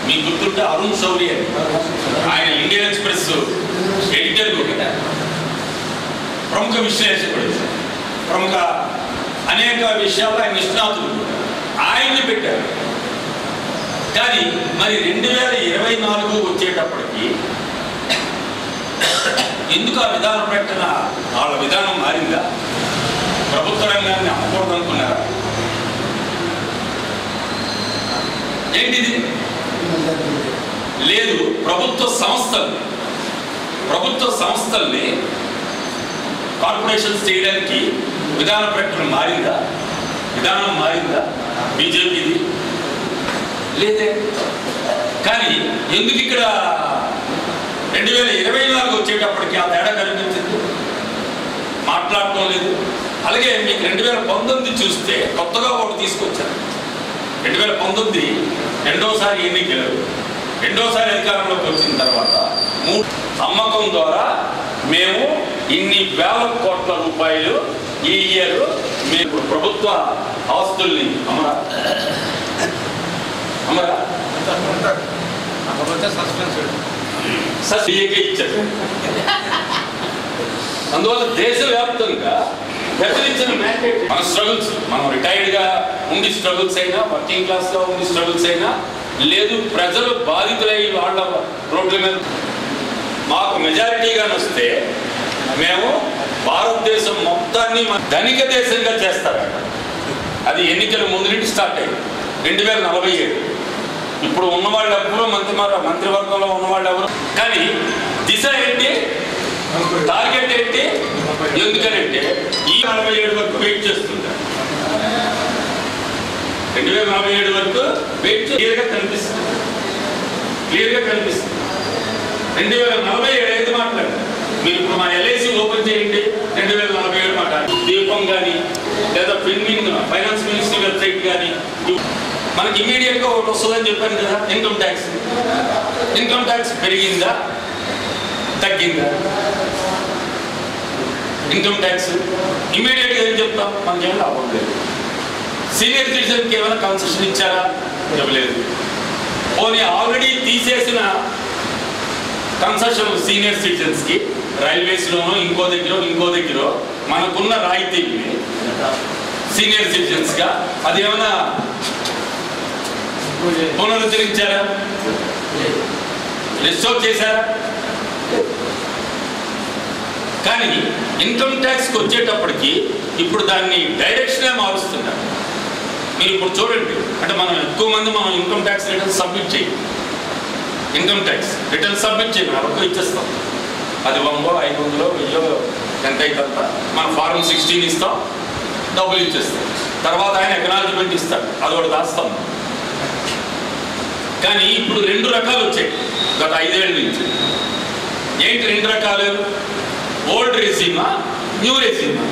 మీకు గుర్తుంటే అరుణ్ శౌరి అని ఆయన ఇండియన్ ఎక్స్ప్రెస్ ఎడిటర్ కూడా ప్రముఖ విశ్లేషకుడు ప్రముఖ అనేక విషయాల్లో ఆయన నిష్ణాతులు ఆయన్ని పెట్టారు కానీ మరి రెండు వేల ఇరవై నాలుగు వచ్చేటప్పటికి ఎందుకు ఆ విధాన ప్రకటన వాళ్ళ విధానం మారిందా ప్రభుత్వ రంగాన్ని అమ్మకూడదు అనుకున్నారా ఏంటిది లేదు ప్రభుత్వ సంస్థలు ప్రభుత్వ సంస్థల్ని కార్పొరేషన్స్ చేయడానికి విధాన ప్రకటన మారిందా విధానం మారిందా బీజేపీది లేదే కానీ ఎందుకు ఇక్కడ రెండు వేల ఇరవై నాలుగు వచ్చేటప్పటికి ఆ తేడా కనిపించింది మాట్లాడటం లేదు అలాగే మీకు రెండు వేల పంతొమ్మిది చూస్తే కొత్తగా ఒకటి తీసుకొచ్చారు రెండు వేల పంతొమ్మిది రెండోసారి ఎన్నికలు రెండోసారి అధికారంలోకి వచ్చిన తర్వాత మూడు అమ్మకం ద్వారా మేము ఇన్ని వేల కోట్ల రూపాయలు ఈ ఇయర్ మేము ప్రభుత్వ ఆస్తుల్ని అమరా అమరా కాకపోతే సస్పెన్స్ సీఏకే ఇచ్చారు అందువల్ల దేశవ్యాప్తంగా ప్రజలు ఇచ్చిన మ్యాండేట్ మన స్ట్రగుల్స్ మనం రిటైర్డ్ గా ఉండి స్ట్రగుల్స్ అయినా వర్కింగ్ క్లాస్ గా ఉండి స్ట్రగుల్స్ అయినా లేదు ప్రజలు బాధితులై వాళ్ళ రోడ్ల మీద మాకు మెజారిటీగా వస్తే మేము భారతదేశం మొత్తాన్ని మన ధనిక దేశంగా చేస్తారట అది ఎన్నికల ముందు నుండి స్టార్ట్ అయ్యింది రెండు వేల నలభై ఏడు ఇప్పుడు ఉన్నవాళ్ళు ఎవరు మంత్రి మంత్రివర్గంలో ఉన్నవాళ్ళు ఎవరు కానీ దిశ ఏంటి టార్గెట్ ఏంటి ఎందుకనంటే ఈ నలభై ఏడు వరకు వెయిట్ చేస్తుంటారు రెండు వేల నలభై ఏడు వరకు వెయిట్ క్లియర్గా కనిపిస్తుంది క్లియర్గా కనిపిస్తుంది రెండు వేల నలభై ఏడు ఐదు మాట్లాడు మీరు ఇప్పుడు మా ఎల్ఐసి ఓపెన్ చేయండి రెండు వేల నలభై ఏడు మాట దీపం కానీ లేదా ఫిన్మిన్ ఫైనాన్స్ మినిస్ట్రీ వెబ్సైట్ కానీ మనకి ఇమీడియట్ గా ఒకటి వస్తుందని చెప్పాను కదా ఇన్కమ్ ట్యాక్స్ ఇన్కమ్ ట్యాక్స్ పెరిగిందా తగ్గిందా ఇన్కమ్ ట్యాక్స్ ఇమీడియట్ గా ఏం చెప్తాం మనకేం లాభం లేదు సీనియర్ సిటిజన్కి ఏమైనా కన్సెషన్ ఇచ్చారా ఇవ్వలేదు పోనీ ఆల్రెడీ తీసేసిన కన్సెషన్ సీనియర్ సిటిజన్స్ కి రైల్వేస్ లోనో ఇంకో దగ్గర ఇంకో దగ్గర మనకున్న రాయితీని సీనియర్ సిటిజన్స్ గా అది ఏమైనా పునరుద్ధరించారా రిస్టోర్ చేశారా కానీ ఇన్కమ్ ట్యాక్స్కి వచ్చేటప్పటికి ఇప్పుడు దాన్ని డైరెక్షనే మారుస్తున్నారు మీరు ఇప్పుడు చూడండి అంటే మనం ఎక్కువ మంది మనం ఇన్కమ్ ట్యాక్స్ రిటర్న్ సబ్మిట్ చేయం ఇన్కమ్ ట్యాక్స్ రిటర్న్ సబ్మిట్ చేయం వరకు ఇచ్చేస్తాం అది వందో ఐదు వందలో వెయ్యో ఎంత అయితంత మన ఫారం సిక్స్టీన్ ఇస్తాం డబ్బులు ఇచ్చేస్తాం తర్వాత ఆయన ఎకనాలజీమెంట్ ఇస్తాడు అది ఒకటి దాస్తాం కానీ ఇప్పుడు రెండు రకాలు వచ్చాయి గత ఐదేళ్ళ నుంచి ఏంటి రెండు రకాలు old regime new regime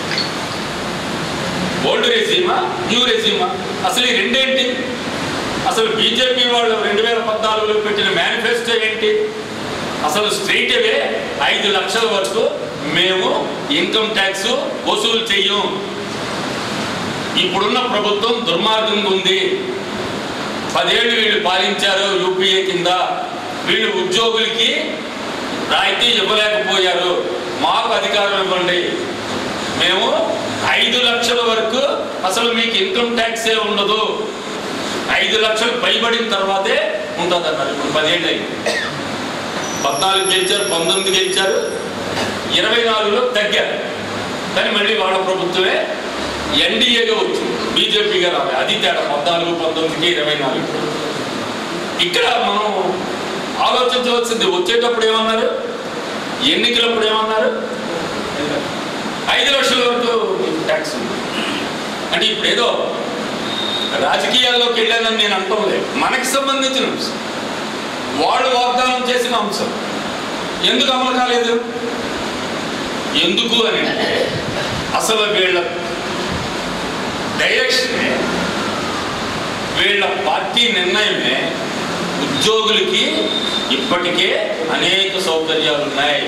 old regime new regime అసలు ఈ రెండేంటి అసలు బీజేపీ వాళ్ళు రెండు వేల పద్నాలుగులో పెట్టిన మేనిఫెస్టో ఏంటి అసలు స్ట్రైట్ అవే ఐదు లక్షల వరకు మేము ఇన్కమ్ ట్యాక్స్ వసూలు చెయ్యం ఇప్పుడున్న ప్రభుత్వం దుర్మార్గంగా ఉంది పదేళ్ళు వీళ్ళు పాలించారు యూపీఏ కింద వీళ్ళు ఉద్యోగులకి రాయితీ ఇవ్వలేకపోయారు మాకు అధికారం ఇవ్వండి మేము ఐదు లక్షల వరకు అసలు మీకు ఇన్కమ్ ట్యాక్సే ఉండదు ఐదు లక్షలు పైబడిన తర్వాతే ఉంటుంది అన్నారు ఇప్పుడు పదేళ్ళు అయింది పద్నాలుగు గెలిచారు పంతొమ్మిది గెలిచారు ఇరవై నాలుగులో తగ్గారు కానీ మళ్ళీ వాళ్ళ ప్రభుత్వమే ఎన్డీఏగా వచ్చింది బీజేపీగా రావాలి అది తేడా పద్నాలుగు పంతొమ్మిదికి ఇరవై నాలుగు ఇక్కడ మనం ఆలోచించవలసింది వచ్చేటప్పుడు ఏమన్నారు ఎన్నికలప్పుడు ఏమన్నారు ఐదు లక్షల వరకు ట్యాక్స్ ఉంది అంటే ఇప్పుడు ఏదో రాజకీయాల్లోకి వెళ్ళానని నేను అంటాం లేదు మనకి సంబంధించిన అంశం వాళ్ళు వాగ్దానం చేసిన అంశం ఎందుకు అమలు కాలేదు ఎందుకు అని అంటే అసలు వీళ్ళ డైరెక్షనే వీళ్ళ పార్టీ నిర్ణయమే ఉద్యోగులకి ఇప్పటికే అనేక సౌకర్యాలు ఉన్నాయి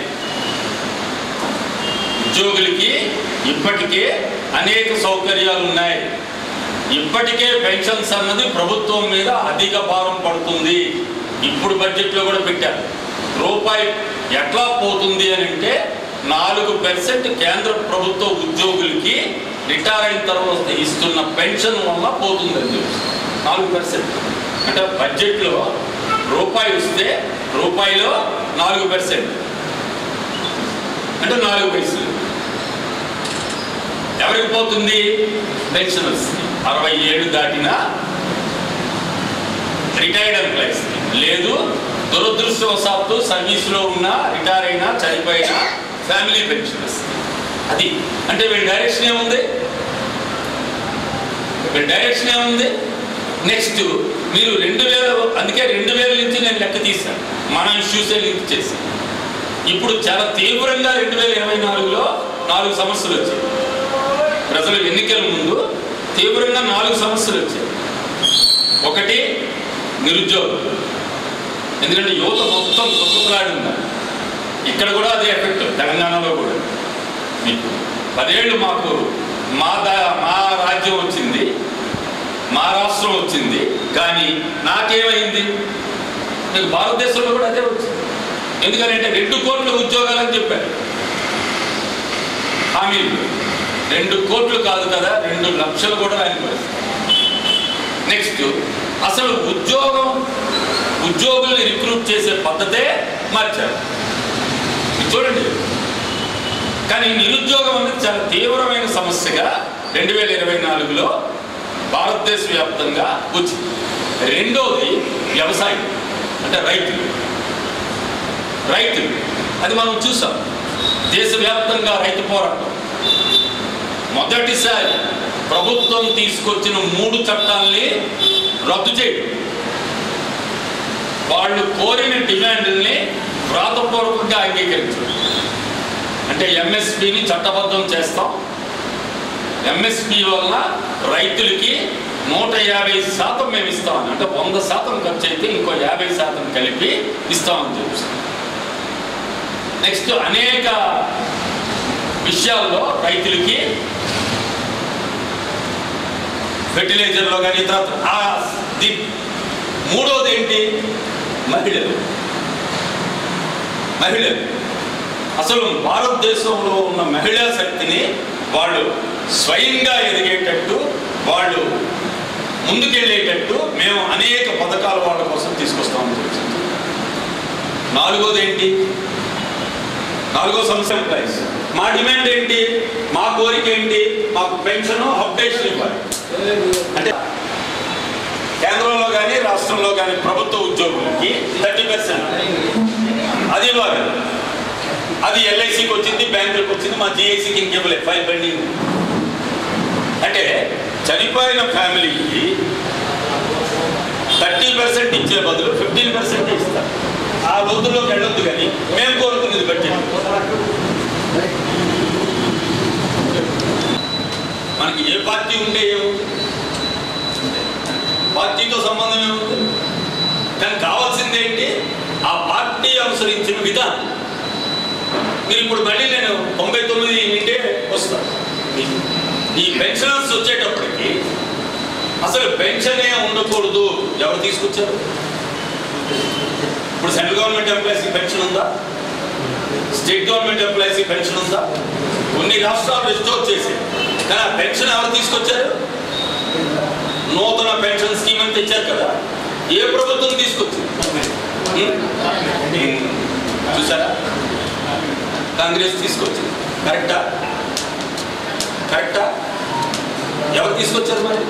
ఉద్యోగులకి ఇప్పటికే అనేక సౌకర్యాలు ఉన్నాయి ఇప్పటికే పెన్షన్స్ అన్నది ప్రభుత్వం మీద అధిక భారం పడుతుంది ఇప్పుడు బడ్జెట్లో కూడా పెట్టారు రూపాయి ఎట్లా పోతుంది అని అంటే నాలుగు పర్సెంట్ కేంద్ర ప్రభుత్వ ఉద్యోగులకి రిటైర్ అయిన తర్వాత ఇస్తున్న పెన్షన్ వల్ల పోతుందని చెప్పి నాలుగు పర్సెంట్ అంటే బడ్జెట్లో రూపాయి వస్తే రూపాయిలో నాలుగు పర్సెంట్ అంటే నాలుగు పైసలు ఎవరికి పోతుంది పెన్షనర్స్ అరవై ఏళ్ళు దాటిన రిటైర్డ్ ఎంప్లాయీస్ లేదు దురదృష్టవశాత్తు సర్వీస్లో ఉన్న రిటైర్ అయినా చనిపోయిన ఫ్యామిలీ పెన్షనర్స్ అది అంటే వీళ్ళ డైరెక్షన్ ఏముంది వీళ్ళ డైరెక్షన్ ఏముంది నెక్స్ట్ మీరు రెండు వేల అందుకే రెండు వేల నుంచి నేను లెక్క తీశాను మన ఇష్యూసే లింక్ చేసి ఇప్పుడు చాలా తీవ్రంగా రెండు వేల ఇరవై నాలుగులో నాలుగు సమస్యలు వచ్చాయి ప్రజల ఎన్నికల ముందు తీవ్రంగా నాలుగు సమస్యలు వచ్చాయి ఒకటి నిరుద్యోగం ఎందుకంటే యువత మొత్తం కొట్టుకులాడింది ఇక్కడ కూడా అదే ఎఫెక్ట్ తెలంగాణలో కూడా మీకు పదేళ్ళు మాకు మా దా మా రాజ్యం వచ్చింది మా రాష్ట్రం వచ్చింది కానీ నాకేమైంది మీకు భారతదేశంలో కూడా అదే వచ్చింది ఎందుకంటే రెండు కోట్ల ఉద్యోగాలు అని చెప్పారు హామీలు రెండు కోట్లు కాదు కదా రెండు లక్షలు కూడా రాని పరిస్థితి నెక్స్ట్ అసలు ఉద్యోగం ఉద్యోగుల్ని రిక్రూట్ చేసే పద్ధతే మార్చారు ఇది చూడండి కానీ నిరుద్యోగం అనేది చాలా తీవ్రమైన సమస్యగా రెండు వేల ఇరవై నాలుగులో భారతదేశ వ్యాప్తంగా వచ్చింది రెండోది వ్యవసాయం అంటే రైతులు రైతులు అది మనం చూసాం దేశవ్యాప్తంగా రైతు పోరాటం మొదటిసారి ప్రభుత్వం తీసుకొచ్చిన మూడు చట్టాల్ని రద్దు చేయడం వాళ్ళు కోరిన డిమాండ్ని వ్రాతపూర్వకంగా అంగీకరించడం అంటే ఎంఎస్పిని చట్టబద్ధం చేస్తాం ఎంఎస్పి వల్ల రైతులకి నూట యాభై శాతం మేము ఇస్తామని అంటే వంద శాతం ఖర్చు అయితే ఇంకో యాభై శాతం కలిపి ఇస్తామని చెప్పి నెక్స్ట్ అనేక విషయాల్లో రైతులకి ఫెర్టిలైజర్లో కానీ ఇతర ఆ ది మూడోది ఏంటి మహిళలు మహిళలు అసలు భారతదేశంలో ఉన్న మహిళా శక్తిని వాళ్ళు స్వయంగా ఎదిగేటట్టు వాళ్ళు ముందుకెళ్ళేటట్టు మేము అనేక పథకాలు వాళ్ళ కోసం తీసుకొస్తామని చెప్తుంది నాలుగోది ఏంటి నాలుగో సమస్య ఎంప్లాయీస్ మా డిమాండ్ ఏంటి మా కోరిక ఏంటి మాకు పెన్షన్ అప్డేషన్ ఇవ్వాలి అంటే కేంద్రంలో కానీ రాష్ట్రంలో కానీ ప్రభుత్వ ఉద్యోగులకి థర్టీ పర్సెంట్ అది ఇవ్వాలి అది ఎల్ఐసికి వచ్చింది బ్యాంకులకు వచ్చింది మా జిఐసికి ఇంకెవ్వలేదు ఫైల్ పెండింగ్ అంటే చనిపోయిన ఫ్యామిలీకి థర్టీ పర్సెంట్ ఇచ్చే బదులు ఫిఫ్టీన్ పర్సెంట్ ఇస్తారు ఆ రోజుల్లోకి వెళ్ళొద్దు కానీ మేము కోరుకునేది బట్టి మనకి ఏ పార్టీ ఉంటే ఏముంది పార్టీతో సంబంధం ఏముంది కానీ కావాల్సింది ఏంటి ఆ పార్టీ అనుసరించిన విధానం మీరు ఇప్పుడు మళ్ళీ నేను తొంభై తొమ్మిది నిండే వస్తాను ఈ పెన్షనర్స్ వచ్చేటప్పటికి అసలు పెన్షనే ఉండకూడదు ఎవరు తీసుకొచ్చారు ఇప్పుడు సెంట్రల్ గవర్నమెంట్ ఎంప్లాయీస్కి పెన్షన్ ఉందా స్టేట్ గవర్నమెంట్ ఎంప్లాయీస్కి పెన్షన్ ఉందా కొన్ని రాష్ట్రాలు రెస్టోర్ చేశాయి కానీ ఆ పెన్షన్ ఎవరు తీసుకొచ్చారు నూతన పెన్షన్ స్కీమ్ అని తెచ్చారు కదా ఏ ప్రభుత్వం తీసుకొచ్చింది హ్మ్? హ్మ్. చూసారా కాంగ్రెస్ తీసుకొచ్చింది కరెక్టా కరెక్టా ఎవరు తీసుకొచ్చారు మరి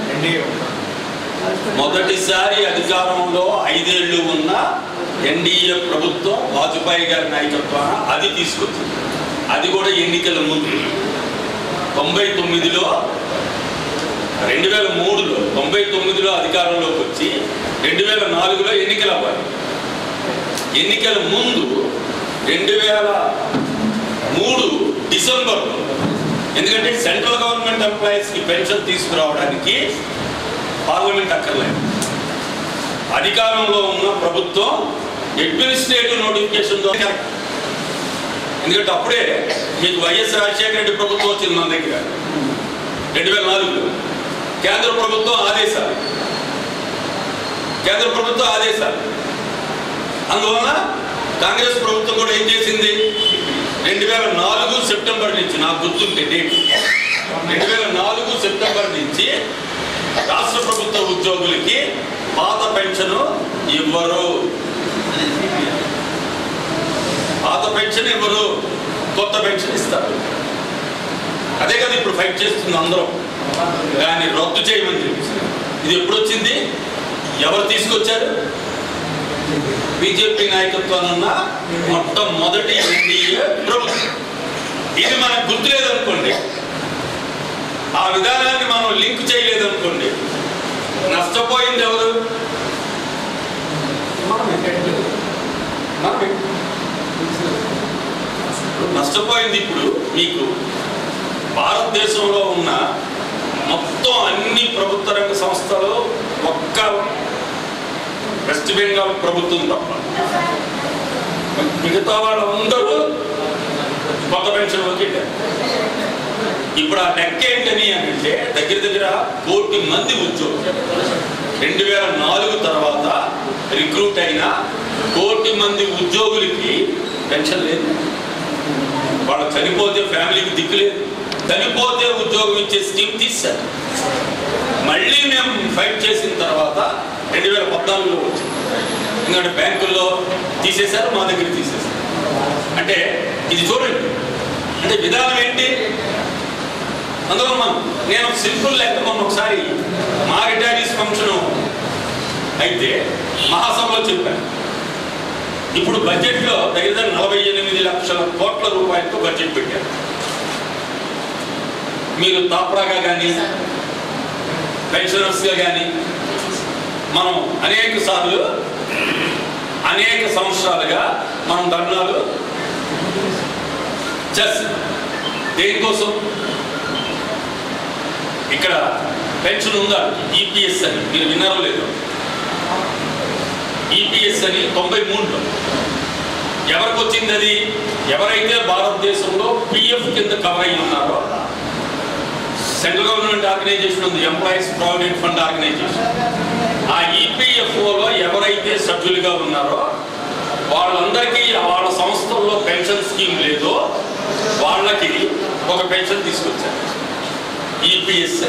మొదటిసారి అధికారంలో ఐదేళ్లు ఉన్న ఎన్డీఏ ప్రభుత్వం వాజ్పేయి గారి నాయకత్వాన అది తీసుకొచ్చింది అది కూడా ఎన్నికల ముందు తొంభై తొమ్మిదిలో రెండు వేల మూడులో తొంభై తొమ్మిదిలో అధికారంలోకి వచ్చి రెండు వేల నాలుగులో ఎన్నికలు అవ్వాలి ఎన్నికల ముందు రెండు వేల మూడు డిసెంబర్లో ఎందుకంటే సెంట్రల్ గవర్నమెంట్ ఎంప్లాయీస్కి పెన్షన్ తీసుకురావడానికి పార్లమెంట్ అక్కర్లేదు అధికారంలో ఉన్న ప్రభుత్వం అడ్మినిస్ట్రేటివ్ నోటిఫికేషన్ ద్వారా ఎందుకంటే అప్పుడే మీకు వైఎస్ రాజశేఖర రెడ్డి ప్రభుత్వం వచ్చింది మన దగ్గర రెండు వేల నాలుగులో కేంద్ర ప్రభుత్వం ఆదేశాలు కేంద్ర ప్రభుత్వం ఆదేశాలు అందువలన కాంగ్రెస్ ప్రభుత్వం కూడా ఏం చేసింది రెండు వేల నాలుగు సెప్టెంబర్ నుంచి నాకు గుర్తుంటే డేట్ రెండు వేల నాలుగు సెప్టెంబర్ నుంచి రాష్ట్ర ప్రభుత్వ ఉద్యోగులకి పాత పెన్షన్ ఇవ్వరు పాత పెన్షన్ ఇవ్వరు కొత్త పెన్షన్ ఇస్తారు అదే కదా ఇప్పుడు ఫైట్ చేస్తుంది అందరం దాన్ని రద్దు చేయమని చెప్పి ఇది ఎప్పుడు వచ్చింది ఎవరు తీసుకొచ్చారు బీజేపీ నాయకత్వాన్ని ఉన్న మొట్టమొదటి ఎన్డీఏ ప్రభుత్వం ఇది మనకు గుర్తులేదనుకోండి ఆ విధానాన్ని మనం లింక్ చేయలేదనుకోండి నష్టపోయింది ఎవరు మనమే. నష్టపోయింది ఇప్పుడు మీకు భారతదేశంలో ఉన్న మొత్తం అన్ని ప్రభుత్వ రంగ సంస్థలు ఒక్క వెస్ట్ బెంగాల్ ప్రభుత్వం తప్ప మిగతా వాళ్ళందరూ కొత్త పెన్షన్లోకి వెళ్ళారు ఇప్పుడు ఆ లెక్క ఏంటని అంటే దగ్గర దగ్గర కోటి మంది ఉద్యోగులు రెండు వేల నాలుగు తర్వాత రిక్రూట్ అయిన కోటి మంది ఉద్యోగులకి పెన్షన్ లేదు వాళ్ళు చనిపోతే ఫ్యామిలీకి దిక్కు లేదు చనిపోతే ఉద్యోగం ఇచ్చే స్కీమ్ తీశారు మళ్ళీ మేము ఫైట్ చేసిన తర్వాత రెండు వేల పద్నాలుగులో వచ్చింది ఎందుకంటే బ్యాంకుల్లో తీసేశారు మా దగ్గర తీసేశారు అంటే ఇది చూడండి అంటే విధానం ఏంటి అందులో మనం నేను సింపుల్ లెక్క మొన్న ఒకసారి మా రిటైరీస్ ఫంక్షన్ అయితే మహాసభలో చెప్పాను ఇప్పుడు బడ్జెట్లో దగ్గర దగ్గర నలభై ఎనిమిది లక్షల కోట్ల రూపాయలతో బడ్జెట్ పెట్టారు మీరు తాప్రాగా కానీ పెన్షనర్స్గా కానీ మనం అనేక సార్లు అనేక సంవత్సరాలుగా మనం ధర్నాలు చేస్తాం దేనికోసం ఇక్కడ పెన్షన్ ఉందా ఈపీఎస్ అని మీరు విన్నారో లేదో ఈపీఎస్ అని తొంభై మూడులో ఎవరికి వచ్చింది అది ఎవరైతే భారతదేశంలో పిఎఫ్ కింద కవర్ అయి ఉన్నారో సెంట్రల్ గవర్నమెంట్ ఆర్గనైజేషన్ ఉంది ఎంప్లాయీస్ ప్రావిడెంట్ ఫండ్ ఆర్గనైజేషన్ ఆ ఈపీఎఫ్ఓలో ఎవరైతే సభ్యులుగా ఉన్నారో వాళ్ళందరికీ వాళ్ళ సంస్థల్లో పెన్షన్ స్కీమ్ లేదో వాళ్ళకి ఒక పెన్షన్ తీసుకొచ్చారు ఈపీఎస్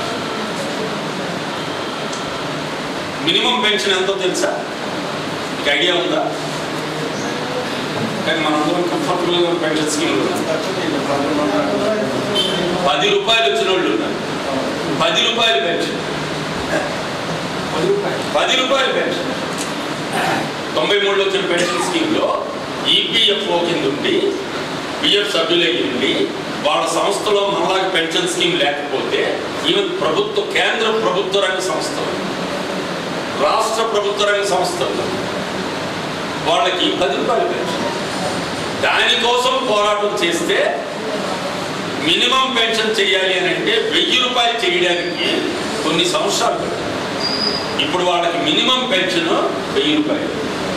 మినిమం పెన్షన్ ఎంతో తెలుసా మీకు ఐడియా ఉందా కానీ మనందరం కంఫర్టబుల్గా పెన్షన్ స్కీమ్ పది రూపాయలు వచ్చిన వాళ్ళు ఉన్నారు పది రూపాయలు పెన్షన్ పది రూపాయలు పెన్షన్ తొంభై మూడులో వచ్చిన పెన్షన్ స్కీమ్లో ఈపీఎఫ్ఓ కింద ఉండి పిఎఫ్ సభ్యులై ఉండి వాళ్ళ సంస్థలో మనలాగా పెన్షన్ స్కీమ్ లేకపోతే ఈవెన్ ప్రభుత్వ కేంద్ర ప్రభుత్వ రంగ సంస్థలు రాష్ట్ర ప్రభుత్వ రంగ సంస్థలు వాళ్ళకి పది రూపాయలు పెన్షన్ దానికోసం పోరాటం చేస్తే మినిమం పెన్షన్ చేయాలి అని అంటే వెయ్యి రూపాయలు చేయడానికి కొన్ని సంవత్సరాలు పట్టింది. ఇప్పుడు వాళ్ళకి మినిమం పెన్షన్ వెయ్యి రూపాయలు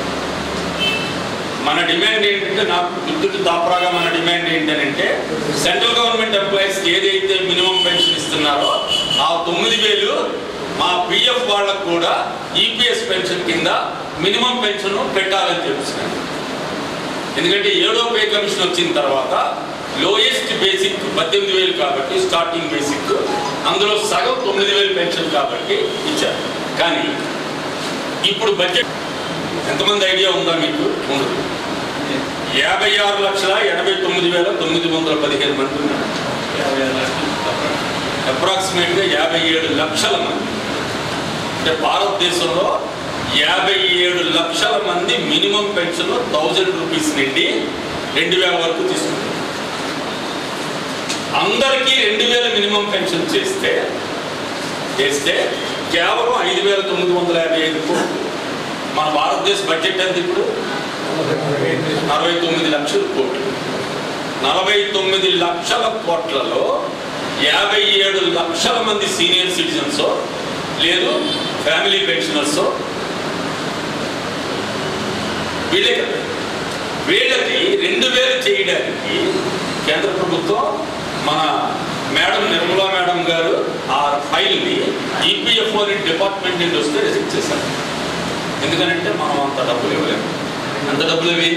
మన డిమాండ్ ఏంటంటే నాకు గుర్తుకు దాపరాగా మన డిమాండ్ ఏంటంటే సెంట్రల్ గవర్నమెంట్ ఎంప్లాయీస్కి ఏదైతే మినిమం పెన్షన్ ఇస్తున్నారో ఆ తొమ్మిది వేలు మా పిఎఫ్ వాళ్ళకు కూడా ఈపీఎస్ పెన్షన్ కింద మినిమం పెన్షన్ పెట్టాలని చెప్తున్నాను ఎందుకంటే ఏడో పే కమిషన్ వచ్చిన తర్వాత లోయెస్ట్ బేసిక్ పద్దెనిమిది వేలు కాబట్టి స్టార్టింగ్ బేసిక్ అందులో సగం తొమ్మిది వేలు పెన్షన్ కాబట్టి ఇచ్చారు కానీ ఇప్పుడు బడ్జెట్ ఎంతమంది ఐడియా ఉందా మీకు ఉండదు యాభై ఆరు లక్షల ఎనభై తొమ్మిది వేల తొమ్మిది వందల పదిహేను మంది ఉన్నారు అప్రాక్సిమేట్గా యాభై ఏడు లక్షల మంది అంటే భారతదేశంలో యాభై ఏడు లక్షల మంది మినిమం పెన్షన్ థౌజండ్ రూపీస్ నుండి రెండు వేల వరకు తీసుకుంటారు అందరికీ రెండు వేల మినిమం పెన్షన్ చేస్తే చేస్తే కేవలం ఐదు వేల తొమ్మిది వందల యాభై ఐదు కోట్లు మన భారతదేశ బడ్జెట్ ఎంత ఇప్పుడు అరవై తొమ్మిది లక్షల కోట్లు నలభై తొమ్మిది లక్షల కోట్లలో యాభై ఏడు లక్షల మంది సీనియర్ సిటిజన్స్ లేదు ఫ్యామిలీ పెన్షనర్స్ వీళ్ళే కదా వీళ్ళకి రెండు వేలు చేయడానికి కేంద్ర ప్రభుత్వం మన మేడం నిర్మలా మేడం గారు ఆ ఫైల్ని ఈపీఎఫ్ఓ డిపార్ట్మెంట్ నుండి వస్తే రిజెక్ట్ చేశారు ఎందుకనంటే మనం అంత డబ్బులు ఇవ్వలేము అంత డబ్బులు ఇవి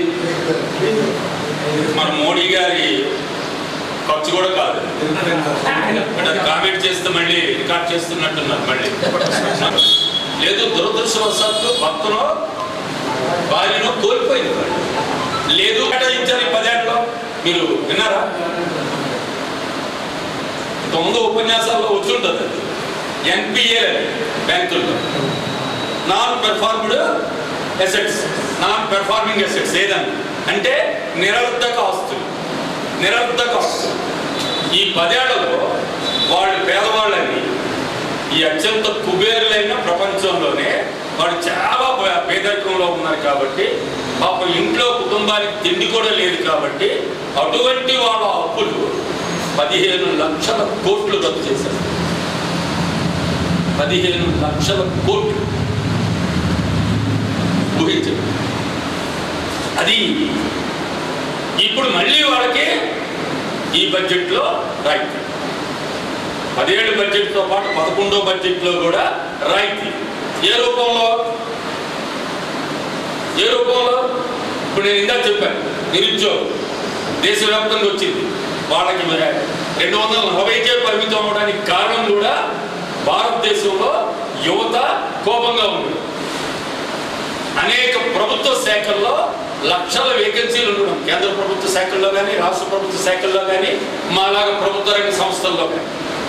మన మోడీ గారి ఖర్చు కూడా కాదు బట్ అది కామెంట్ చేస్తే మళ్ళీ రికార్డ్ చేస్తున్నట్టున్నారు మళ్ళీ లేదు దురదృష్టవశాత్తు భక్తులో భార్యను కోల్పోయింది వాడు. లేదు కేటాయించారు ఈ పదేళ్ళలో మీరు విన్నారా తొమ్మిది ఉపన్యాసాల్లో వచ్చి ఉంటుంది అది ఎన్పిఏ బ్యాంకుల్లో non performed assets non performing assets ఏదని అంటే నిరర్ధక ఆస్తులు నిరర్ధక ఆస్తులు ఈ పదేళ్లలో వాళ్ళు పేదవాళ్ళని ఈ అత్యంత కుబేరులైన ప్రపంచంలోనే వాడు చాలా పే- పేదరికంలో ఉన్నారు కాబట్టి పాపం ఇంట్లో కుటుంబానికి తిండి కూడా లేదు కాబట్టి అటువంటి వాళ్ళ అప్పులు పదిహేను లక్షల కోట్లు రద్దు చేశారు పదిహేను లక్షల కోట్లు ఊహించండి అది ఇప్పుడు మళ్ళీ వాళ్ళకి ఈ బడ్జెట్లో రైట్ పదిహేడు బడ్జెట్తో పాటు పదకొండో బడ్జెట్లో కూడా రాయితీ ఏ రూపంలో ఏ రూపంలో ఇప్పుడు నేను ఇందాక చెప్పాను నిరుద్యోగం దేశవ్యాప్తంగా వచ్చింది వాళ్ళకి మరి రెండు వందల నలభైకే పరిమితం అవడానికి కారణం కూడా భారతదేశంలో యువత కోపంగా ఉంది అనేక ప్రభుత్వ శాఖల్లో లక్షల వేకెన్సీలు ఉండడం కేంద్ర ప్రభుత్వ శాఖల్లో కానీ రాష్ట్ర ప్రభుత్వ శాఖల్లో కానీ మాలాగా ప్రభుత్వ రంగ సంస్థల్లో కానీ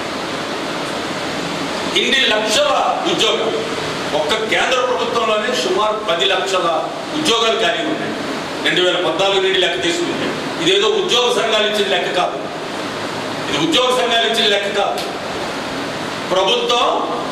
ఇన్ని లక్షల ఉద్యోగాలు ఒక్క కేంద్ర ప్రభుత్వంలోనే సుమారు పది లక్షల ఉద్యోగాలు ఖాళీ ఉన్నాయి రెండు వేల పద్నాలుగు నుండి లెక్క తీసుకుంటే ఇదేదో ఉద్యోగ సంఘాలు ఇచ్చిన లెక్క కాదు ఇది ఉద్యోగ సంఘాలు ఇచ్చిన లెక్క కాదు ప్రభుత్వం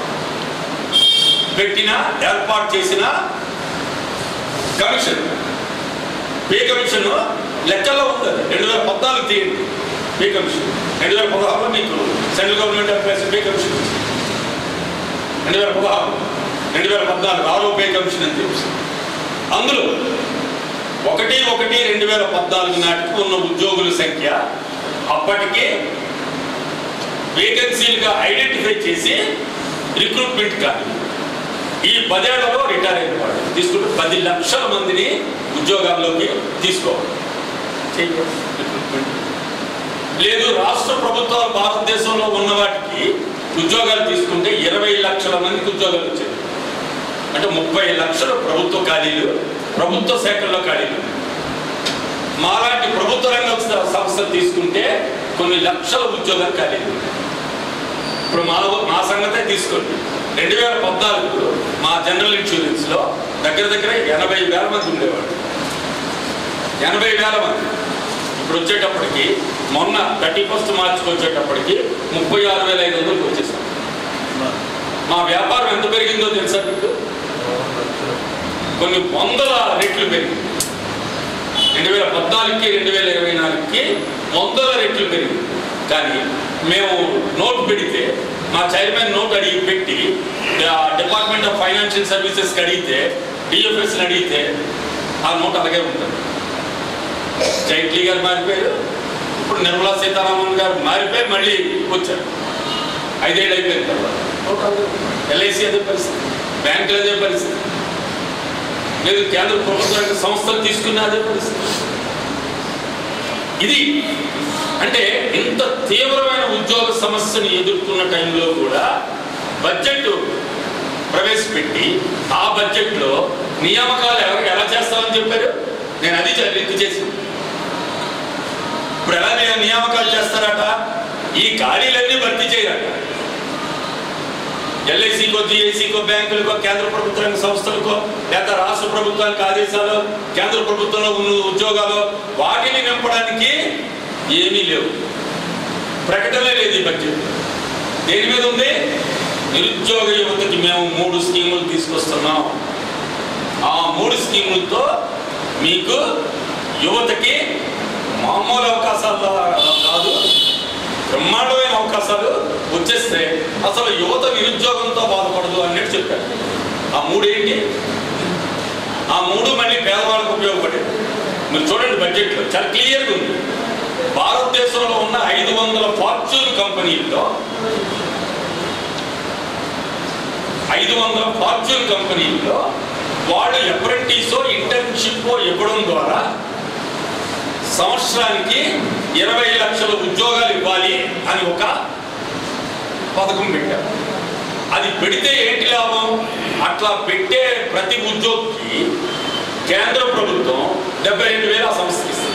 పెట్టిన ఏర్పాటు చేసిన కమిషన్ పే కమిషన్ లెక్కల్లో ఉంది రెండు వేల పద్నాలుగు తీయండి పే కమిషన్ రెండు వేల పదహారులో మీకు central government employees pay commission వచ్చింది రెండు వేల పదహారు రెండు వేల పద్నాలుగు ఆరో పే కమిషన్ అని తెలుసు అందులో ఒకటి ఒకటి రెండు వేల పద్నాలుగు నాటికి ఉన్న ఉద్యోగుల సంఖ్య అప్పటికే వేకెన్సీలుగా ఐడెంటిఫై చేసి రిక్రూట్మెంట్ కానీ ఈ పదేళ్లలో రిటైర్ అయిన వాళ్ళు తీసుకుంటే పది లక్షల మందిని ఉద్యోగాల్లోకి తీసుకోవాలి చేయకూడదు రిక్రూట్మెంట్ లేదు రాష్ట్ర ప్రభుత్వాలు భారతదేశంలో ఉన్న వాటికి ఉద్యోగాలు తీసుకుంటే ఇరవై లక్షల మందికి ఉద్యోగాలు వచ్చాయి అంటే ముప్పై లక్షల ప్రభుత్వ ఖాళీలు ప్రభుత్వ శాఖల్లో ఖాళీలు ఉన్నాయి. మాలాంటి ప్రభుత్వ రంగ స- సంస్థలు తీసుకుంటే కొన్ని లక్షల ఉద్యోగాలు ఖాళీలు ఉన్నాయి. ఇప్పుడు మా మా సంగతే తీసుకోండి రెండు వేల పద్నాలుగు మా జనరల్ ఇన్సూరెన్స్ లో దగ్గర దగ్గర ఎనభై వేల మంది ఉండేవాడు ఎనభై వేల మంది ఇప్పుడు వచ్చేటప్పటికి మొన్న థర్టీ ఫస్ట్ మార్చికి వచ్చేటప్పటికి ముప్పై ఆరు వేల ఐదు వందలకు వచ్చేసాం మా వ్యాపారం ఎంత పెరిగిందో తెలుసా మీకు కొన్ని వందల రెట్లు పెరిగింది రెండు వేల పద్నాలుగుకి రెండు వేల ఇరవై నాలుగుకి వందల రెట్లు పెరిగింది కానీ మేము నోట్ పెడితే మా చైర్మన్ నోట్ అడిగి పెట్టి డిపార్ట్మెంట్ ఆఫ్ ఫైనాన్షియల్ సర్వీసెస్కి అడిగితే డిఎఫ్ఎస్ని అడిగితే ఆ నోట్ అలాగే ఉంటుంది జైట్లీ గారు మారిపోయారు ఇప్పుడు నిర్మలా సీతారామన్ గారు మారిపోయి మళ్ళీ వచ్చారు ఐదేళ్ళు అయిపోయిన తర్వాత ఎల్ఐసి అదే పరిస్థితి బ్యాంకులు అదే పరిస్థితి లేదు కేంద్ర ప్రభుత్వ రంగ సంస్థలు తీసుకున్న అదే పరిస్థితి ఇది అంటే ఇంత తీవ్రమైన ఉద్యోగ సమస్యను ఎదుర్కొన్న టైంలో కూడా బడ్జెట్ ప్రవేశపెట్టి ఆ బడ్జెట్లో నియామకాలు ఎవరు ఎలా చేస్తామని చెప్పారు నేను అది లింక్ చేసింది ఇప్పుడు ఎలా నేను నియామకాలు చేస్తారట ఈ ఖాళీలన్నీ భర్తీ చేయరట ఎల్ఐసికో జిఐసికో బ్యాంకులకో కేంద్ర ప్రభుత్వ రంగ సంస్థలకో లేదా రాష్ట్ర ప్రభుత్వానికి ఆదేశాలు కేంద్ర ప్రభుత్వంలో ఉన్న ఉద్యోగాలు వాటిని నింపడానికి ఏమీ లేవు ప్రకటన లేదు ఈ బడ్జెట్ దేని మీద ఉంది నిరుద్యోగ యువతకి మేము మూడు స్కీములు తీసుకొస్తున్నాం ఆ మూడు స్కీములతో మీకు యువతకి మామూలు అవకాశాలు కాదు బ్రహ్మాండమైన అవకాశాలు వచ్చేస్తే అసలు యువత నిరుద్యోగంతో బాధపడదు అన్నట్టు చెప్పారు ఆ మూడు ఏంటి ఆ మూడు మళ్ళీ పేదవాళ్ళకు ఉపయోగపడేది మీరు చూడండి బడ్జెట్లో చాలా క్లియర్గా ఉంది భారతదేశంలో ఉన్న ఐదు వందల ఫార్చ్యూన్ ఫార్చ్యూన్ కంపెనీల్లో ఐదు వందల ఫార్చ్యూన్ కంపెనీల్లో వాళ్ళు అప్రెంటిసో ఇంటర్న్షిప్ ఇవ్వడం ద్వారా సంవత్సరానికి ఇరవై లక్షల ఉద్యోగాలు ఇవ్వాలి అని ఒక పథకం పెట్టారు అది పెడితే ఏంటి లాభం అట్లా పెట్టే ప్రతి ఉద్యోగికి కేంద్ర ప్రభుత్వం డెబ్బై రెండు వేలు ఆ సంస్థకి ఇస్తుంది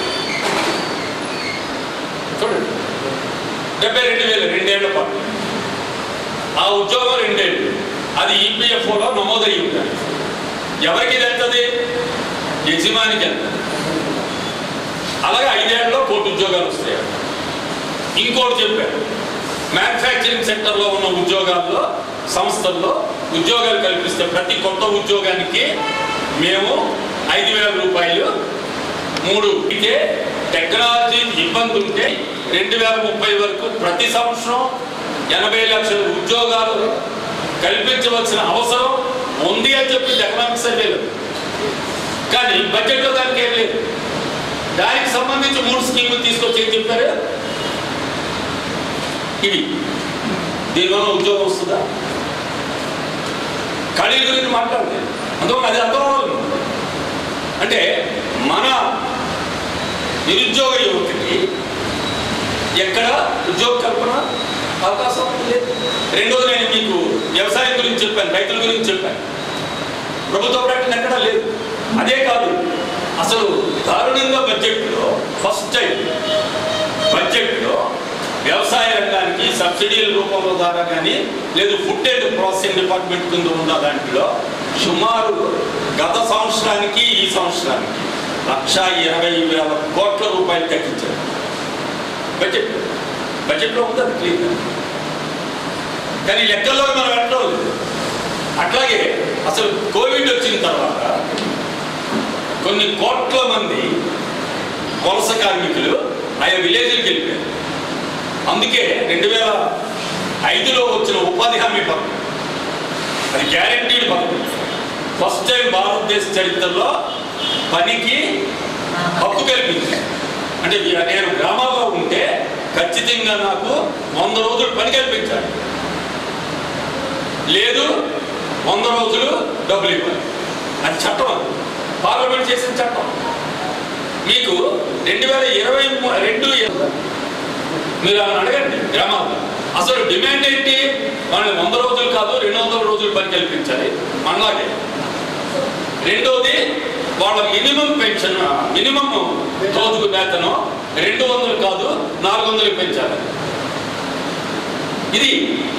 చూడండి డెబ్బై రెండు వేలు రెండేళ్ల పాటు ఆ ఉద్యోగం రెండేళ్ళు అది ఈపీఎఫ్ఓలో నమోదయ్యి ఉండాలి ఎవరికి ఇది వెళ్తుంది యజమానికి వెళ్తుంది అలాగే ఐదేళ్లలో కోటి ఉద్యోగాలు వస్తాయి ఇంకోటి చెప్పారు మ్యానుఫ్యాక్చరింగ్ సెక్టర్లో ఉన్న ఉద్యోగాల్లో సంస్థల్లో ఉద్యోగాలు కల్పిస్తే ప్రతి కొత్త ఉద్యోగానికి మేము ఐదు వేల రూపాయలు మూడు ఇదే టెక్నాలజీ ఇబ్బంది ఉంటే రెండు వేల ముప్పై వరకు ప్రతి సంవత్సరం ఎనభై లక్షల ఉద్యోగాలు కల్పించవలసిన అవసరం ఉంది అని చెప్పింది ఎకనామిక్ సర్వేలో కానీ బడ్జెట్లో దానికి ఏం లేదు దానికి సంబంధించి మూడు స్కీములు తీసుకొచ్చి ఏం చెప్పారు ఇవి దీనివల్ల ఉద్యోగం వస్తుందా ఖాళీ గురించి మాట్లాడితే అందువల్ల అది అర్థం అవ్వాలి అంటే మన నిరుద్యోగ యువతికి ఎక్కడ ఉద్యోగ కల్పన అవకాశం లేదు రెండోది నేను మీకు వ్యవసాయం గురించి చెప్పాను రైతుల గురించి చెప్పాను ప్రభుత్వ ప్రకటన ఎక్కడా లేదు అదే కాదు అసలు దారుణంగా బడ్జెట్లో ఫస్ట్ టైం బడ్జెట్లో వ్యవసాయ రంగానికి సబ్సిడీల రూపంలో ద్వారా కానీ లేదు ఫుడ్ అండ్ ప్రాసెసింగ్ డిపార్ట్మెంట్ కింద ఉన్న దాంట్లో సుమారు గత సంవత్సరానికి ఈ సంవత్సరానికి లక్ష ఇరవై వేల కోట్ల రూపాయలు తగ్గించారు బడ్జెట్ బడ్జెట్లో ఉంది అది క్లియర్ కానీ లెక్కల్లో మనం పెట్టడం లేదు అట్లాగే అసలు కోవిడ్ వచ్చిన తర్వాత కొన్ని కోట్ల మంది వలస కార్మికులు ఆయా విలేజ్కి వెళ్ళిపోయారు అందుకే రెండు వేల ఐదులో వచ్చిన ఉపాధి హామీ పథకం అది గ్యారంటీడ్ పథకం ఫస్ట్ టైం భారతదేశ చరిత్రలో పనికి హక్కు కల్పించింది అంటే నేను గ్రామాల్లో ఉంటే ఖచ్చితంగా నాకు వంద రోజులు పని కల్పించాలి లేదు వంద రోజులు డబ్బులు ఇవ్వాలి అది చట్టం అది పార్లమెంట్ చేసిన చట్టం మీకు రెండు వేల ఇరవై ము- రెండు మీరు అని అడగండి గ్రామాల్లో అసలు డిమాండ్ ఏంటి వాళ్ళని వంద రోజులు కాదు రెండు వందల రోజులు పని కల్పించాలి మనలాగే రెండోది వాళ్ళ మినిమం పెన్షన్ మినిమం రోజుకు వేతనం రెండు వందలు కాదు నాలుగు వందలు పెంచాలి ఇది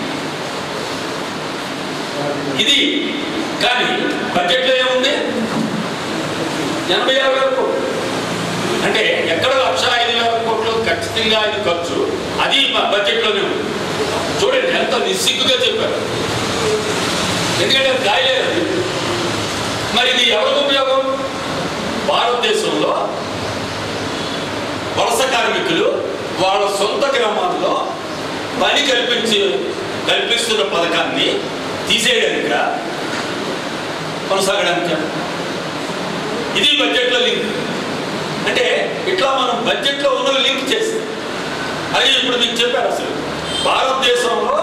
ఇది కానీ బడ్జెట్లో ఏముంది ఎనభై ఆరు వేల కోట్లు అంటే ఎక్కడ లక్ష ఐదు వేల కోట్లు ఖచ్చితంగా ఇది ఖర్చు అది మా బడ్జెట్లోనే ఉంది చూడండి ఎంత నిస్సిగ్గుగా చెప్పారు ఎందుకంటే అది దాయలేదు అది. మరి ఇది ఎవరికి ఉపయోగం భారతదేశంలో వలస కార్మికులు వాళ్ళ సొంత గ్రామాల్లో పని కల్పించి కల్పిస్తున్న పథకాన్ని తీసేయడానిక కొనసాగడానిక ఇది బడ్జెట్లో లింక్ అంటే ఇట్లా మనం బడ్జెట్లో ఉన్న లింక్ చేస్తాం అది ఇప్పుడు మీకు చెప్పారు అసలు భారతదేశంలో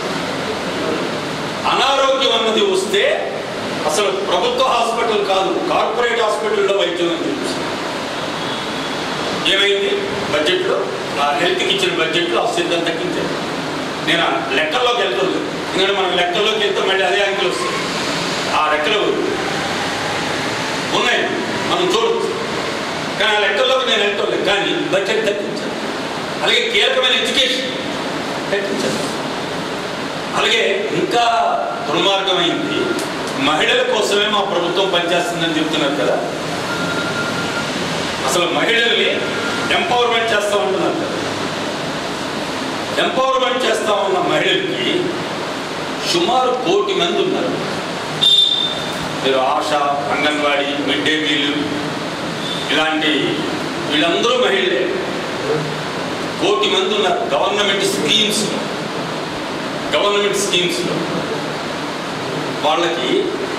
అనారోగ్యం అన్నది వస్తే అసలు ప్రభుత్వ హాస్పిటల్ కాదు కార్పొరేట్ హాస్పిటల్లో వైద్యం అని చూపిస్తుంది ఏమైంది బడ్జెట్లో ఆ హెల్త్కి ఇచ్చిన బడ్జెట్లో ఆ సిద్ధం తగ్గించారు నేను ఆ లెక్కల్లోకి వెళ్తుంది ఎందుకంటే మనం లెక్కల్లోకి వెళ్తే మళ్ళీ అదే అంకెలు వస్తాయి ఆ లెక్కలు ఉన్నాయి మనం చూడవచ్చు కానీ ఆ లెక్కల్లోకి నేను వెళ్తాను కానీ బడ్జెట్ తగ్గించాను అలాగే కీలకమైన ఎడ్యుకేషన్ తగ్గించాను అలాగే ఇంకా దుర్మార్గమైంది మహిళల కోసమే మా ప్రభుత్వం పనిచేస్తుందని చెప్తున్నారు కదా అసలు మహిళల్ని ఎంపవర్మెంట్ చేస్తా ఉంటున్నారు కదా ఎంపవర్మెంట్ చేస్తా ఉన్న మహిళలకి సుమారు కోటి మంది ఉన్నారు మీరు ASHA Anganwadi mid day meal ఇలాంటి వీళ్ళందరూ మహిళలే కోటి మంది ఉన్నారు గవర్నమెంట్ స్కీమ్స్ గవర్నమెంట్ స్కీమ్స్లో వాళ్ళకి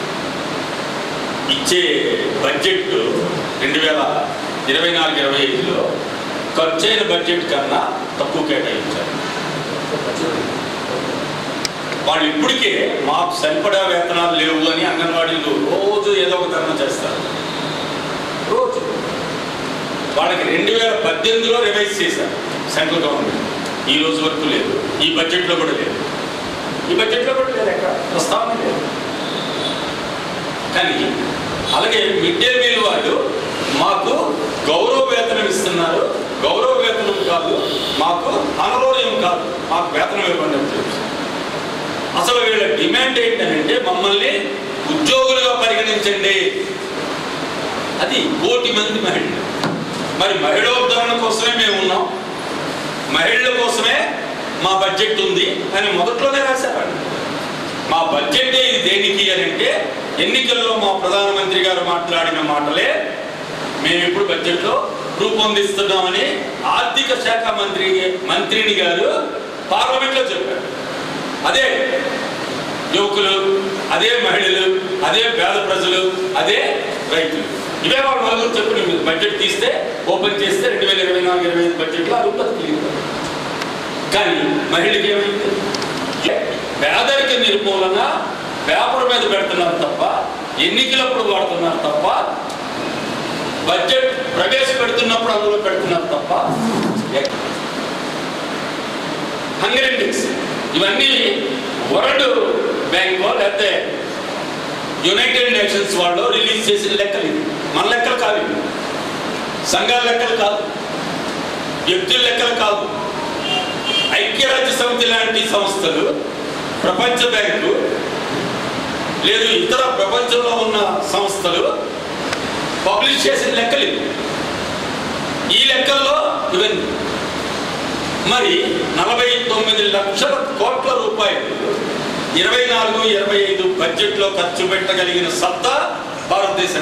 ఇచ్చే బడ్జెట్ రెండు వేల ఇరవై నాలుగు ఇరవై ఐదులో ఖర్చైన బడ్జెట్ కన్నా తక్కువ కేటాయించారు వాళ్ళు ఇప్పటికే మాకు సరిపడా వేతనాలు లేవు అని అంగన్వాడీలు రోజు ఏదో ఒక ధర్మ చేస్తారు రోజు వాళ్ళకి రెండు వేల పద్దెనిమిదిలో రివైజ్ చేశారు సెంట్రల్ గవర్నమెంట్ ఈ రోజు వరకు లేదు ఈ బడ్జెట్లో కూడా లేదు ఈ బడ్జెట్లో కూడా లేదు ఎక్కడ ప్రస్తావన లేదు కానీ అలాగే మిడ్ డే మీల్ వాళ్ళు మాకు గౌరవ వేతనం ఇస్తున్నారు గౌరవ వేతనం కాదు మాకు అనరోర్యం కాదు మాకు వేతనం ఇవ్వండి అని చెప్పి అసలు వీళ్ళ డిమాండ్ ఏంటంటే మమ్మల్ని ఉద్యోగులుగా పరిగణించండి అది కోటి మంది మహిళలు మరి మహిళోద్ధరణ కోసమే మేము ఉన్నాం మహిళల కోసమే మా బడ్జెట్ ఉంది అని మొదట్లోనే రాశారు వాళ్ళు. మా బడ్జెట్ ఇది దేనికి అని అంటే ఎన్నికల్లో మా ప్రధానమంత్రి గారు మాట్లాడిన మాటలే మేము ఇప్పుడు బడ్జెట్లో రూపొందిస్తున్నామని ఆర్థిక శాఖ మంత్రి మంత్రిని గారు పార్లమెంట్లో చెప్పారు అదే యువకులు అదే మహిళలు అదే పేద ప్రజలు అదే రైతులు ఇవే వాళ్ళు నలుగురు చెప్పిన మీరు బడ్జెట్ తీస్తే ఓపెన్ చేస్తే రెండు వేల ఇరవై నాలుగు ఇరవై ఐదు బడ్జెట్లో అది ఉంటుంది క్లియర్ కానీ మహిళకి ఏమైంది పేదరిక నిర్మూలన పేపర్ మీద పెడుతున్నారు తప్ప ఎన్నికలప్పుడు వాడుతున్నారు తప్ప బడ్జెట్ ప్రవేశపెడుతున్నప్పుడు అందులో పెడుతున్నారు తప్ప ఎక్- హంగర్ ఇండెక్స్ ఇవన్నీ వరల్డ్ బ్యాంక్ లేకపోతే యునైటెడ్ నేషన్స్ వాళ్ళు రిలీజ్ చేసిన లెక్కలు ఇవి మన లెక్కలు కాదు ఇవి సంఘాల లెక్కలు కాదు వ్యక్తుల లెక్కలు కాదు ఐక్యరాజ్య సమితి లాంటి సంస్థలు ప్రపంచ బ్యాంకు లేదు ఇతర ప్రపంచంలో ఉన్న సంస్థలు పబ్లిష్ చేసిన లెక్కలు ఇవి ఈ లెక్కల్లో ఇవన్నీ మరి నలభై తొమ్మిది లక్షల కోట్ల రూపాయలు ఇరవై నాలుగు ఇరవై ఐదు బడ్జెట్లో ఖర్చు పెట్టగలిగిన సత్తా భారతదేశం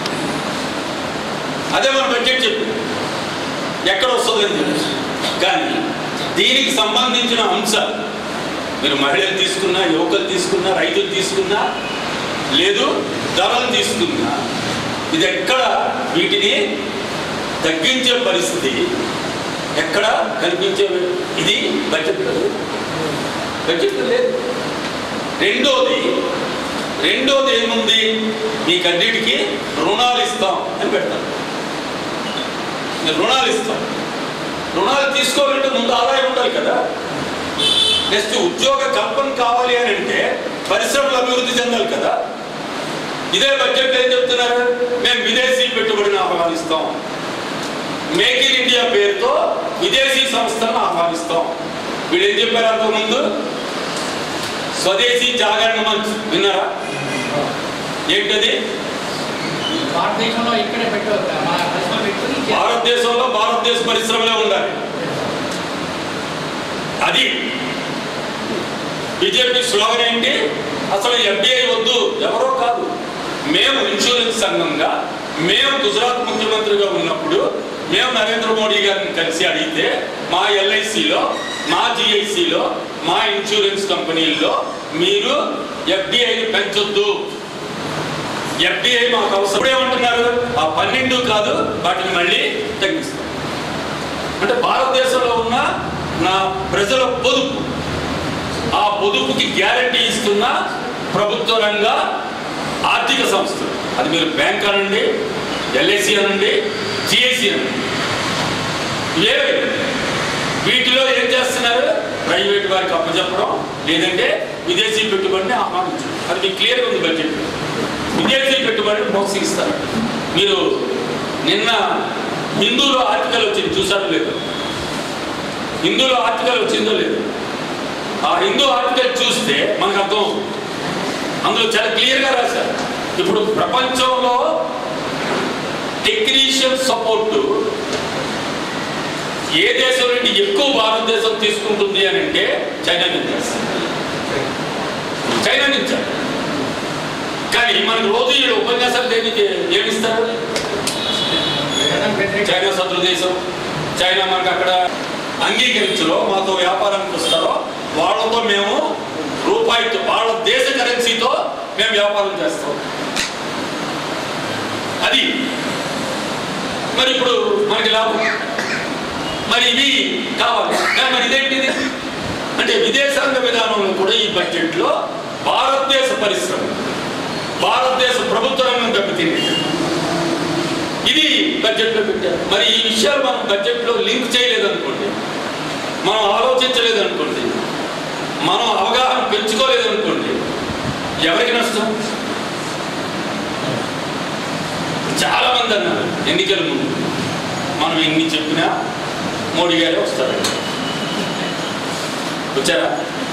అదే మన బడ్జెట్ చెప్పి ఎక్కడ వస్తుందని తెలుసు కానీ దీనికి సంబంధించిన అంశాలు మీరు మహిళలు తీసుకున్నా యువకులు తీసుకున్నా రైతులు తీసుకున్నా లేదు ధరలు తీసుకున్నా ఇది ఎక్కడ వీటిని తగ్గించే పరిస్థితి ఎక్కడ కనిపించే ఇది బడ్జెట్ బడ్జెట్ లేదు రెండోది రెండోది ఏముంది మీకు అన్నిటికీ రుణాలు ఇస్తాం అని పెడతారు మీరు రుణాలు ఇస్తాం రుణాలు తీసుకోవాలంటే ముందు ఆదాయం ఉండాలి కదా నెక్స్ట్ ఉద్యోగ కల్పన కావాలి అని అంటే పరిశ్రమలు అభివృద్ధి చెందాలి కదా ఇదే బడ్జెట్ ఏం చెప్తున్నారు మేము విదేశీ పెట్టుబడిని ఆహ్వానిస్తాం మేక్ ఇన్ ఇండియా పేరుతో విదేశీ సంస్థలను ఆహ్వానిస్తాం వీళ్ళు ఏం చెప్పారు అంతకుముందు స్వదేశీ జాగరణ మంచ్ విన్నారా ఏంటది భారతదేశంలో ఇక్కడే పెట్టవచ్చు మన పరిశ్రమ పెట్టుకుని చేయాలి. భారతదేశంలో భారతదేశ పరిశ్రమలే ఉండాలి అది బీజేపీ స్లోగన్ ఏంటి అసలు ఎఫ్డిఐ వద్దు ఎవరో కాదు మేము ఇన్సూరెన్స్ సంఘంగా మేము గుజరాత్ ముఖ్యమంత్రిగా ఉన్నప్పుడు మేము నరేంద్ర మోడీ గారిని కలిసి అడిగితే మా ఎల్ఐసిలో మా జిఐసిలో మా ఇన్సూరెన్స్ కంపెనీల్లో మీరు ఎఫ్డిఐని పెంచొద్దు ఎఫ్డిఐ మాకు అవసరం ఇప్పుడు ఏమంటున్నారు ఆ పన్నెండు కాదు వాటిని మళ్ళీ తగ్గిస్తాం అంటే భారతదేశంలో ఉన్న నా ప్రజల పొదుపు ఆ పొదుపుకి గ్యారంటీ ఇస్తున్న ప్రభుత్వ రంగ ఆర్థిక సంస్థలు అది మీరు బ్యాంక్ అనండి ఎల్ఐసి అనండి జిఐసి అనండి ఇవే వీటిలో ఏం చేస్తున్నారు ప్రైవేట్ వారికి అప్పచెప్పడం లేదంటే విదేశీ పెట్టుబడిని ఆహ్వానించడం అది మీకు క్లియర్గా ఉంది బడ్జెట్ విదేశీ పెట్టుబడిని ప్రోత్సహిస్తారు మీరు నిన్న హిందూలో ఆర్టికల్ వచ్చింది చూసారో లేదు హిందూలో ఆర్టికల్ వచ్చిందో లేదు ఆ హిందూ ఆర్టికల్ చూస్తే మనకు అర్థం అవుతుంది. అందులో చాలా క్లియర్గా రాశారు ఇప్పుడు ప్రపంచంలో టెక్నీషియన్ సపోర్ట్ ఏ దేశం నుండి ఎక్కువ భారతదేశం తీసుకుంటుంది అని అంటే చైనా నుంచి చైనా నుంచి కానీ మనకు రోజు ఈ ఉపన్యాసాలు దేనికి ఏమిస్తారు జనం వ్యతిరేక చైనా శత్రు దేశం చైనా మనకు అక్కడ అంగీకరించరో మాతో వ్యాపారానికి వస్తారో వాళ్ళతో మేము రూపాయితో వాళ్ళ దేశ కరెన్సీతో మేము వ్యాపారం చేస్తాం అది మరి ఇప్పుడు మనకి లాభం మరి ఇవి కావాలి కానీ మరి ఇదేంటిది అంటే విదేశాంగ విధానంలో కూడా ఈ బడ్జెట్లో భారతదేశ పరిశ్రమ భారతదేశ ప్రభుత్వ రంగం దెబ్బతింది ఇది బడ్జెట్లో పెట్టారు మరి ఈ విషయాలు మనం బడ్జెట్లో లింక్ చేయలేదనుకోండి మనం ఆలోచించలేదనుకోండి మనం అవగాహన పెంచుకోలేదనుకోండి ఎవరికి నష్టం చాలా మంది అన్నారు ఎన్నికల ముందు మనం ఎన్ని చెప్పినా మోడీ గారే వస్తారు వచ్చారా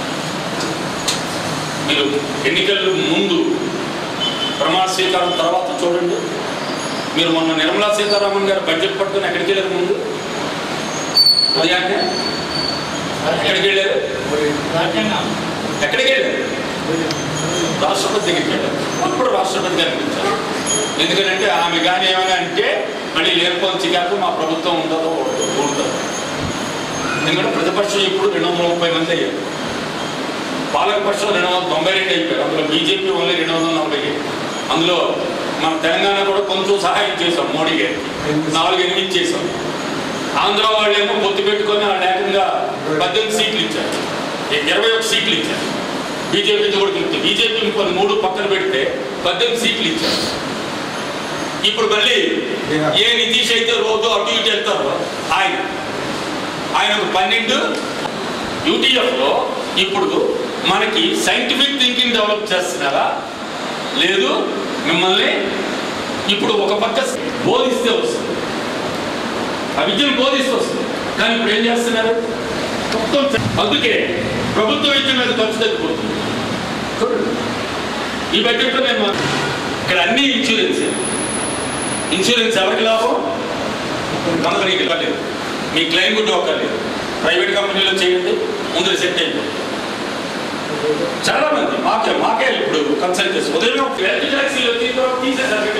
మీరు ఎన్నికల ముందు ప్రమాణ స్వీకారం తర్వాత చూడండి మీరు మొన్న నిర్మలా సీతారామన్ గారు బడ్జెట్ పట్టుకుని ఎక్కడికి వెళ్ళారు ముందు ఉదయాన్నే ఎక్కడికి వెళ్ళారు రాజ్యాంగం ఎక్కడికి వెళ్ళారు రాష్ట్రపతి దగ్గరికి వెళ్ళారు అప్పుడు రాష్ట్రపతి గారికి ఇచ్చారు ఎందుకంటే ఆమె కానీ ఏమైనా అంటే మళ్ళీ లేనిపోని చికాకు మా ప్రభుత్వం ఉండదో ఉండదు ఎందుకంటే ప్రతిపక్షం ఇప్పుడు రెండు వందల ముప్పై మంది అయ్యారు పాలకపక్షం రెండు వందల తొంభై రెండు అయిపోయారు అందులో బీజేపీ ఓన్లీ రెండు వందల నలభై అందులో మన తెలంగాణ కూడా కొంచెం సహాయం చేశాం మోడీ గారికి నాలుగు ఎనిమిది చేశాం ఆంధ్ర వాళ్ళేమో పొత్తు పెట్టుకొని వాళ్ళు ఏకంగా పద్దెనిమిది సీట్లు ఇచ్చారు ఇ- ఇరవై ఒక సీట్లు ఇచ్చారు బీజేపీతో కూడా కలిపి బీజేపీ ఇంకొని మూడు పక్కన పెడితే పద్దెనిమిది సీట్లు ఇచ్చారు ఇప్పుడు మళ్ళీ ఏ నితీష్ అయితే రోజు అటు ఇటు వెళ్తారో ఆయన ఆయన ఒక పన్నెండు యూటీఎఫ్ లో ఇప్పుడు మనకి సైంటిఫిక్ థింకింగ్ డెవలప్ చేస్తున్నారా లేదు మిమ్మల్ని ఇప్పుడు ఒక పక్క బోధిస్తే వస్తుంది ఆ విద్యను బోధిస్తూ వస్తుంది కానీ ఇప్పుడు ఏం చేస్తున్నారు మొత్తం చ- అందుకే ప్రభుత్వ విద్య మీద ఖర్చు తగ్గిపోతుంది చూడండి ఈ బడ్జెట్లో మేము ఇక్కడ అన్ని ఇన్సూరెన్స్ ఇన్సూరెన్స్ ఎవరికి లాభం కంపెనీకి లేదు మీ క్లెయిమ్ కూడా ఒక లేదు ప్రైవేట్ కంపెనీలో చేయండి ముందు సెట్ అయిపోతుంది చాలా మంది మాకే మాకే ఇప్పుడు కన్సల్ట్ చేసి ఉదయం ట్యాక్సీలు వచ్చిన తర్వాత తీసేసారు